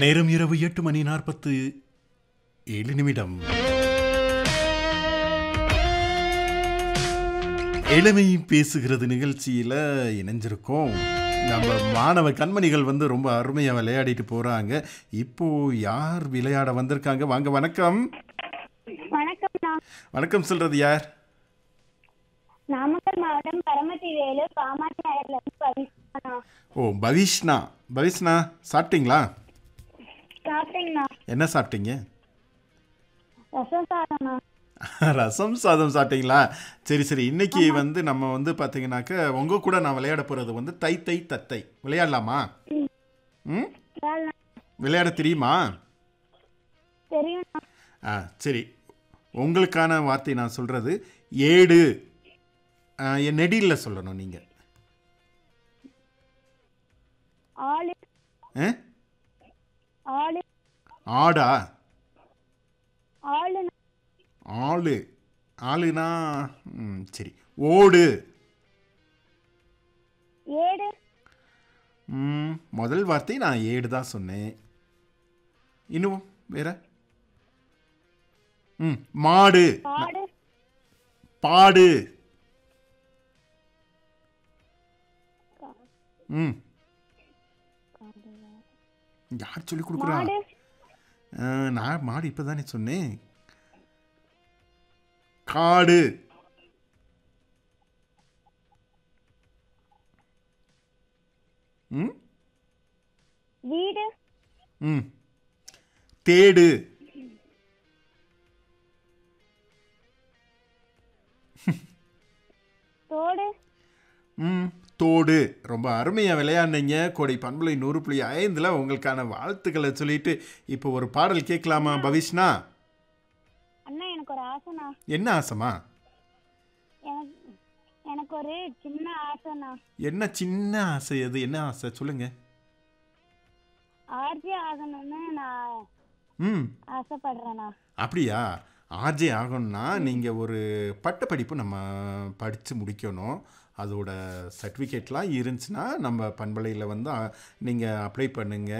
நேரம் இரவு எட்டு மணி நாற்பத்து ஏழு நிமிடம் இளமை பேசுகிறது நிகழ்ச்சியில் இணைஞ்சிருக்கோம் நம்ம மாணவ கண்மணிகள் வந்து ரொம்ப அருமையாக விளையாடிட்டு போகிறாங்க இப்போ யார் விளையாட வந்திருக்காங்க வாங்க வணக்கம் வணக்கம்ண்ணா வணக்கம் சொல்கிறது யார் நாமக்கல் மாவட்டம் பரமத்தி வேலு காமாட்சி நகர்ல இருந்து பவிஷ்ணா ஓ பவிஷ்ணா பவிஷ்ணா சாப்பிட்டீங்களா சாப்பிட்டீங்கண்ணா என்ன சாப்பிட்டீங்க ரசம் சாதம்ண்ணா ரசம் சாதம் சாப்பிட்டீங்களா சரி சரி இன்னைக்கு வந்து நம்ம வந்து பார்த்தீங்கன்னாக்க உங்க கூட நான் விளையாட போகிறது வந்து தை தை தத்தை விளையாடலாமா ம் வேலைண்ணா. விளையாட தெரியுமா தெரியும்ண்ணா ஆ சரி உங்களுக்கான வார்த்தை நான் சொல்கிறது ஏடு ஆ, என் நெடியில் சொல்லணும் நீங்கள் ஆளு ஆளு ஆடா ஆளுண்ணா ஆளு ஆளுனா ம், சரி ஓடு ஏடு ம், முதல் வார்த்தை நான் ஏடு தான் சொன்னேன் இன்னும் வேற ம் மாடு காடு பாடு ம் யார் சொல்லி கொடுக்குறா மாடு ஆ, நான் மாடு இப்போ தானே சொன்னேன் காடு ம் வீடு ம் தேடு தோடு ம் தோடு ரொம்ப அருமையாக விளையாடுனீங்க கோடை பண்புலை நூறு புள்ளி ஐந்தில் உங்களுக்கான வாழ்த்துக்களை சொல்லிட்டு இப்போ ஒரு பாடல் கேட்கலாமா பவிஷ்ணா அண்ணா எனக்கு ஒரு ஆசைண்ணா என்ன ஆசைமா எனக்கு எனக்கு ஒரு சின்ன ஆசைண்ணா என்ன சின்ன ஆசை அது என்ன ஆசை சொல்லுங்க ஆர்ஜி ஆகணும்னு நான் ம் ஆசைப்படுறேண்ணா அப்படியா ஆர்ஜே ஆகணும்னா நீங்கள் ஒரு பட்டப்படிப்பு நம்ம படித்து முடிக்கணும் அதோட சர்டிஃபிகேட்லாம் இருந்துச்சுன்னா நம்ம பண்பலையில் வந்து நீங்கள் அப்ளை பண்ணுங்க